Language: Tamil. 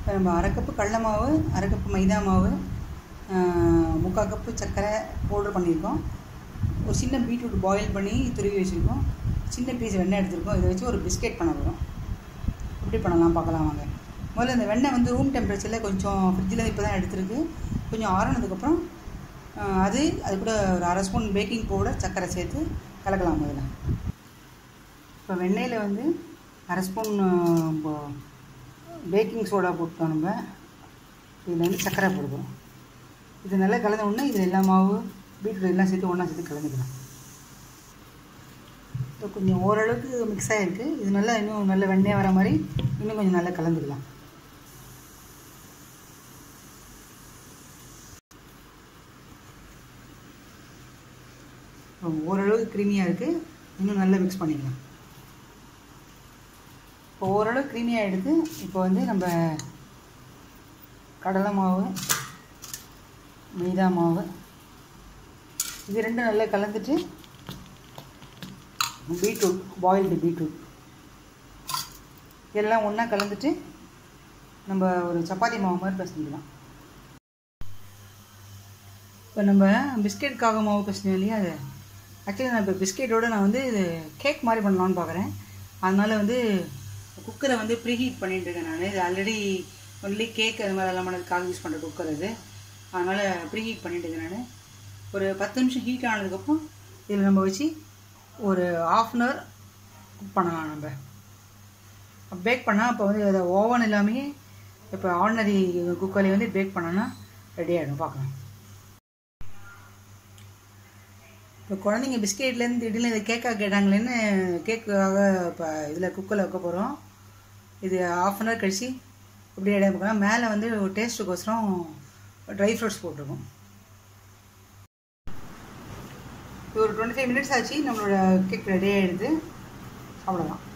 இப்போ நம்ம அரை கப்பு கடல மாவு அரை கப்பு மைதா மாவு ஆஹ், முக்கால் கப்பு சர்க்கரை பவுடர் பண்ணியிருக்கோம் ஒரு சின்ன பீட்ரூட் பாயில் பண்ணி துருவி வச்சுருக்கோம் சின்ன பீஸ் வெண்ணெய் எடுத்திருக்கோம் இதை வச்சு ஒரு பிஸ்கெட் பண்ண போகிறோம் எப்படி பண்ணலாம் பார்க்கலாம் வாங்க முதல்ல இந்த வெண்ணெய் வந்து ரூம் டெம்பரேச்சரில் கொஞ்சம் ஃப்ரிட்ஜில் இப்போ தான் எடுத்திருக்கு கொஞ்சம் ஆறுனதுக்கப்புறம் ஆஹ், அது அது கூட ஒரு அரை ஸ்பூன் பேக்கிங் பவுடர் சர்க்கரை சேர்த்து கலக்கலாம் முதல்ல இப்போ வெண்ணெயில் வந்து அரை ஸ்பூன் பேக்கிங் சோடா போட்டோம் நம்ம இதில் வந்து சர்க்கரை போடுவோம் இது நல்லா கலந்த உடனே இதில் எல்லா மாவு பீட்ரூட் எல்லாம் சேர்த்து ஒன்றா சேர்த்து கலந்துக்கலாம் இப்போ கொஞ்சம் ஓரளவுக்கு மிக்ஸ் ஆகிருக்கு இது நல்லா இன்னும் நல்ல வெண்ணெய் வர மாதிரி இன்னும் கொஞ்சம் நல்லா கலந்துக்கலாம் இப்போ ஓரளவுக்கு க்ரீமியாக இருக்குது இன்னும் நல்லா மிக்ஸ் பண்ணிக்கலாம் இப்போ ஓரளவு க்ரீமியாக எடுத்து இப்போ வந்து நம்ம கடலை மாவு மைதா மாவு இது ரெண்டும் நல்லா கலந்துட்டு பீட்ரூட் பாயில்டு பீட்ரூட் எல்லாம் ஒன்றா கலந்துட்டு நம்ம ஒரு சப்பாத்தி மாவு மாதிரி பிசைஞ்சிக்கலாம் இப்போ நம்ம பிஸ்கெட்காக மாவு பிசைஞ்சோம் இல்லையா அது ஆக்சுவலி நான் இப்போ பிஸ்கெட்டோட நான் வந்து இது கேக் மாதிரி பண்ணலான்னு பார்க்குறேன் அதனால வந்து குக்கரை வந்து ப்ரீஹீட் பண்ணிட்டு இருக்கேன் நான் இது ஆல்ரெடி ஒன்லி கேக் அது மாதிரி எல்லாம் பண்ணதுக்காக யூஸ் பண்ணுற குக்கர் இது அதனால் ப்ரீஹீட் பண்ணிட்டு இருக்கேன் நான் ஒரு பத்து நிமிஷம் ஹீட் ஆனதுக்கப்புறம் இதில் நம்ம வச்சு ஒரு ஆஃப் அன் ஹவர் குக் பண்ணலாம் நம்ம பேக் பண்ணால் இப்போ வந்து அதை ஓவன் இல்லாமையே இப்போ ஆர்டினரி குக்கர்லேயே வந்து பேக் பண்ணோன்னா ரெடி ஆகிடும் பார்க்கலாம் இப்போ குழந்தைங்க பிஸ்கெட்லேருந்து திடீர்னு இதை கேக்காக கேட்டாங்களேன்னு கேக்குக்காக இப்போ இதில் குக்கரில் வைக்க போகிறோம் இது ஆஃப் அன் ஹவர் கழிச்சு இப்படி ரெடி பார்க்கலாம் மேலே வந்து ஒரு டேஸ்ட்டுக்கோசரம் ட்ரை ஃப்ரூட்ஸ் போட்டிருக்கோம் இப்போ ஒரு டுவெண்ட்டி ஃபைவ் மினிட்ஸ் ஆச்சு நம்மளோட கேக் ரெடி ஆகிடுது சாப்பிடலாம்